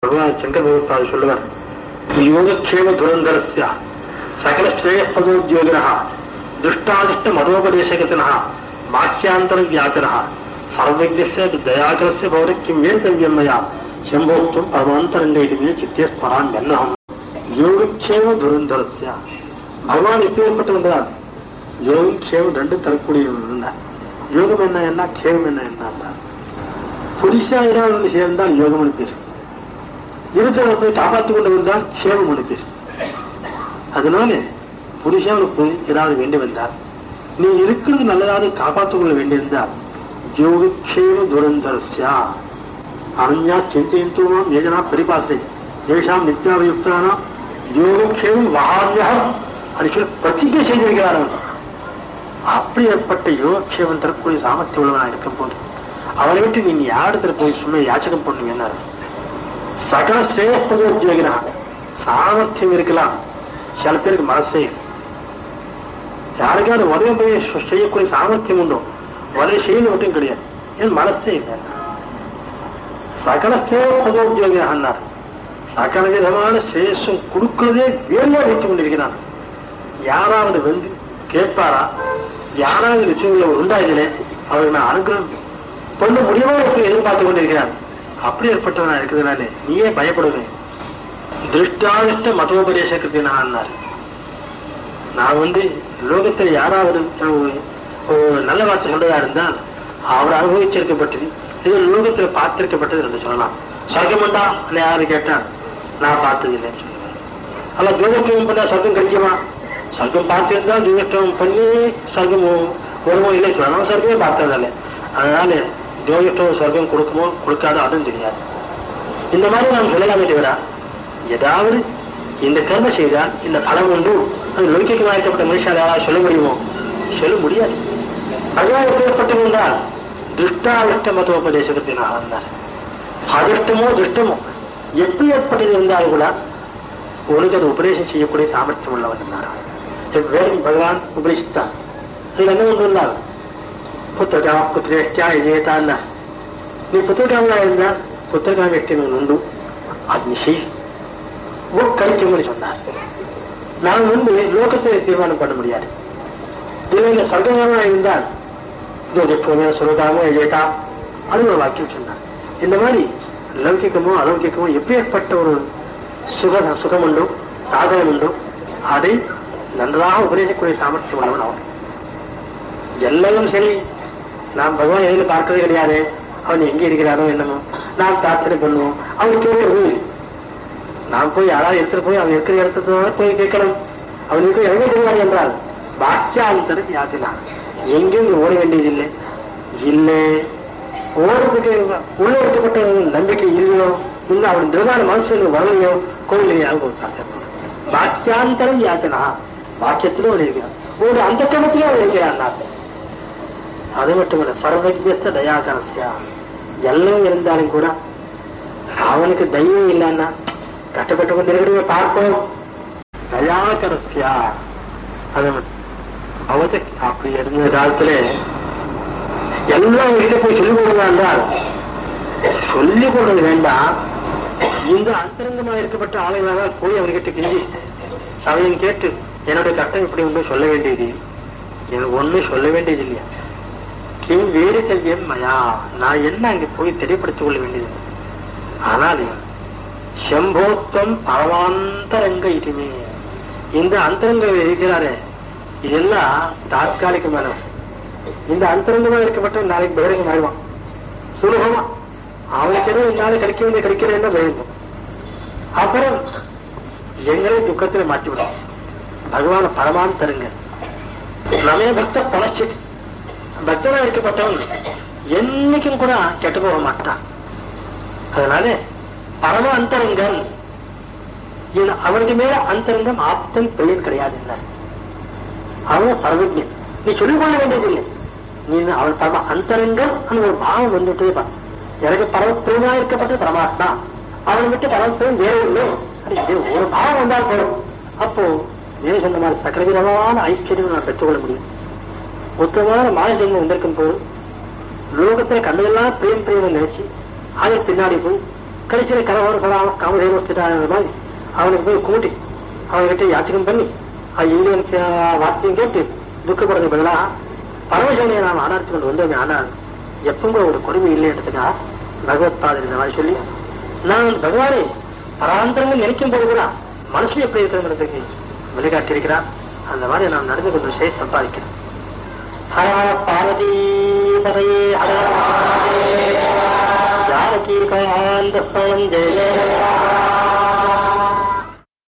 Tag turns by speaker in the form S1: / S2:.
S1: பகவான் சங்கர் பகவத்தால் சொல்லுவார் யோகக்ஷேம துரந்தரஸ்ய சகல ஸ்ரேயப்பதோத்யோகினா துஷ்டாதிஷ்ட மதோபதேசகத்தினா வாக்கியாந்தர வியாச்சனா சர்வஜ்ய தயாகரஸ்ய பௌரக்கியம் ஏதவியம் மயா செம்போக்தும் பரமாந்தரங்கைடுமே சித்தே ஸ்மரான் என்னகம் யோகக்ஷேம துரந்தரஸ்ய பகவான் எப்பேற்பட்டவன்றார் யோகக்ஷேமம் ரெண்டு தரக்கூடியவன் யோகம் என்ன என்ன க்ஷேமம் என்ன என்ன புதுசா ஏதாவது சேர்ந்தால் யோகம் பேர் இருக்கிறத போய் காப்பாற்றிக் கொண்டு வந்தால் க்ஷேமம் பேர் அதனால புருஷனுக்கு ஏதாவது வேண்டி வந்தால் நீ இருக்கிறது நல்லதாவது காப்பாற்றிக் கொள்ள வேண்டியிருந்தால் யோகக்ஷேம துரந்தரஸ்யா அனன்யா சிந்தையந்துமாம் யோஜனா பரிபாசை ஏஷாம் நித்யாவயுக்தானா யோகக்ஷேமம் வகாரியா அது சொல்லி பிரதிஜை செய்திருக்கிறார் அவன் அப்படியேற்பட்ட யோகக்ஷேமம் தரக்கூடிய சாமர்த்தியம் உள்ளவனா இருக்கும் போது அவரை விட்டு நீங்க யாரிடத்துல போய் சும்மா யாச்சகம் பண்ணுவீங்கன்னா சகல ஸ்ரேயப்பதோத்யோகினா சாமர்த்தியம் இருக்கலாம் சில பேருக்கு மனசே யாருக்காவது உதவி போய் சு- செய்யக்கூடிய சாமர்த்தியம் உண்டோ உதவி செய்யணும் மட்டும் கிடையாது ஏன் மனசே இல்லை சகல ஸ்ரேயப்பதோத்யோகினார் சகல விதமான ஸ்ரேயஸும் கொடுக்கிறதே வேலையா வைத்துக் கொண்டிருக்கிறான் யாராவது வந்து கேட்பாரா யாராவது நிச்சயங்களை உண்டாயிலே அவருக்கு நான் அனுகிரகம் பண்ண முடியுமா என்று எதிர்பார்த்து கொண்டிருக்கிறான் அப்படி ஏற்பட்டவனா இருக்கிறதுனாலே நீயே பயப்படுவேன் திருஷ்டாதிஷ்ட மதோபதேசத்தினார் நான் வந்து லோகத்தில் யாராவது ஒரு- ஒரு நல்ல வார்த்தை சொல்றதா இருந்தால் அவர் அனுபவிச்சிருக்கப்பட்டது இது லோகத்தில் பார்த்திருக்கப்பட்டது என்று சொல்லலாம் சொர்க்கமுண்டா யாரு கேட்டான் நான் பார்த்தது இல்லைன்னு சொல்லுவேன் அல்ல துரோகத்துவம் பண்ணா சொர்க்கம் கிடைக்குமா சொர்க்கம் பார்த்திருந்தா துரோகத்துவம் பண்ணி சொர்க்கம் வருமோ இல்லை சொல்லணும் சொர்க்கமே பார்த்ததில்லை அதனால துரோகத்துவம் சொர்க்கம் கொடுக்குமோ கொடுக்காதோ அதுவும் தெரியாது இந்த மாதிரி நாம் சொல்லலாமே தவிர ஏதாவது இந்த கர்ம செய்தால் இந்த பலம் உண்டு அது லௌகிகமாக இருக்கப்பட்ட மனுஷால் யாராவது சொல்ல முடியுமோ சொல்ல முடியாது பகவான் எப்பேற்பட்டது என்றால் துஷ்டாவிஷ்ட மதோபதேசத்தினாக இருந்தார் அதிர்ஷ்டமோ துஷ்டமோ எப்படி ஏற்பட்டது இருந்தாலும் கூட உனக்கு அது உபதேசம் செய்யக்கூடிய சாமர்த்தியம் உள்ளவன் என்றார் வேறும் பகவான் உபதேசித்தார் அதில் என்ன ஒன்று இருந்தால் புத்திரகா புத்திரேஷ்டா எஜேதான் நீ புத்திரகாமனா இருந்தால் புத்திரகாம வெற்றி உண்டு அது செய் கழிக்கும்னு சொன்னார் நான் வந்து லோகத்தை தீர்மானம் பண்ண முடியாது இல்லை இந்த சொர்க்கமா இருந்தால் ஜோதிப்போமே சொல்லுதாமோ எஜேதா அது ஒரு வாக்கியம் சொன்னார் இந்த மாதிரி லௌகிக்கமோ அலௌகிக்கமோ எப்பேற்பட்ட ஒரு சுக சுகம் உண்டோ சாதனம் உண்டோ அதை நன்றாக உபதேசிக்கக்கூடிய சாமர்த்தியம் உள்ளவன் அவன் எல்லாம் சரி நாம் பகவான் எதில் பார்க்கவே கிடையாது அவன் எங்கே இருக்கிறாரோ என்னமோ நாம் பிரார்த்தனை பண்ணுவோம் அவன் கேட்கறது நாம் போய் யாராவது எடுத்துட்டு போய் அவன் இருக்கிற இடத்துல போய் கேட்கணும் அவன் இருக்கிற எங்கே தெரியாது என்றால் பாக்கியாந்தர யாத்தினா எங்கேயும் இங்க ஓட வேண்டியதில்லை இல்லை ஓடுறதுக்கு உள்ள இருக்கப்பட்ட நம்பிக்கை இல்லையோ இன்னும் அவன் திருவான மனசு வரலையோ கோயிலையே பாக்கியாந்தரம் யாத்தினா பாக்கியத்திலும் அவன் இருக்கிறான் ஒரு அந்த கணத்திலும் அவன் இருக்கிறான் அது மட்டுமல்ல சர்வஜஸ்த தயாகரஸ்யா எல்லாம் இருந்தாலும் கூட அவனுக்கு தைரியம் இல்லைன்னா கட்டப்பட்டு கொண்டிருக்கிறத பார்ப்போம் தயாகரஸ்யா அது அவத்து அப்படி இருந்த காலத்துல எல்லாம் கிட்ட போய் சொல்லிக் கொடுங்க என்றால் சொல்லிக் கொடுறது வேண்டாம் இந்த அந்தரங்கமாக இருக்கப்பட்ட ஆளுங்களாக போய் அவர்கிட்ட கெஞ்சி அவையும் கேட்டு என்னுடைய கட்டம் இப்படி ஒன்றும் சொல்ல வேண்டியது எனக்கு ஒண்ணும் சொல்ல வேண்டியது இல்லையா கிம் வேறு கல்வியம் மயா நான் என்ன அங்கே போய் தெரியப்படுத்திக் கொள்ள வேண்டியது ஆனால் செம்போத்தம் பரமாந்தரங்க இதுமே இந்த அந்தரங்க இருக்கிறாரே இதெல்லாம் தாற்காலிகமான இந்த அந்தரங்கமா இருக்கப்பட்ட நாளைக்கு பகிரங்க ஆயிடுவான் சுலபமா அவனுக்கு ஏதோ இந்நாள் கிடைக்க வேண்டிய கிடைக்கிறேன்னு வேண்டும் அப்புறம் எங்களை துக்கத்தில் மாற்றிவிடும் பகவான பரமாந்தரங்க நமே பக்த பழச்சிட்டு பக்தனா இருக்கப்பட்டவன் என்னைக்கும் கூட கெட்டு போக மாட்டான் அதனால பரம அந்தரங்கன் இது அவனுக்கு மேல அந்தரங்கம் ஆப்தன் பெயர் கிடையாது இல்லை அவன் சர்வஜன் நீ சொல்லிக் கொள்ள வேண்டியதில்லை நீ அவன் பரம அந்தரங்கம் அந்த ஒரு பாவம் வந்துட்டே பா எனக்கு பரம பிரேமா இருக்கப்பட்ட பரமாத்மா அவனை விட்டு பரமப்பிரம் வேற இல்லை அப்படி ஒரு பாவம் வந்தால் போதும் அப்போ நீ சொன்ன மாதிரி சகலவிதமான ஐஸ்வர்யம் நான் பெற்றுக்கொள்ள முடியும் மொத்தமான மானஜன்மம் வந்திருக்கும் போது லோகத்துல கண்டதெல்லாம் பிரேம் பிரேமம் நினைச்சு அதை பின்னாடி போய் கடைசியில் கரவாறு சொல்லாம காமதேவ வச்சுட்டாங்க மாதிரி அவனுக்கு போய் கூட்டி அவன்கிட்ட யாச்சகம் பண்ணி இந்தியனுக்கு வார்த்தையும் கேட்டு துக்கப்படுறது பதிலா பரமசிவனை நாம் ஆராய்ச்சி கொண்டு வந்தோமே ஆனால் எப்பவும் ஒரு கொடுமை இல்லைன்றதுக்கா பகவத் பாதர் இந்த மாதிரி சொல்லி நான் பகவானே பராந்தரங்கள் நினைக்கும் போது கூட மனசு எப்படி இருக்கிறதுக்கு வழிகாட்டியிருக்கிறார் அந்த மாதிரி நாம் நடந்து கொண்டு செய்ய சம்பாதிக்கிறோம் ஹர பார்வதி பதையே ஹர ஜானகி காந்த ஜெய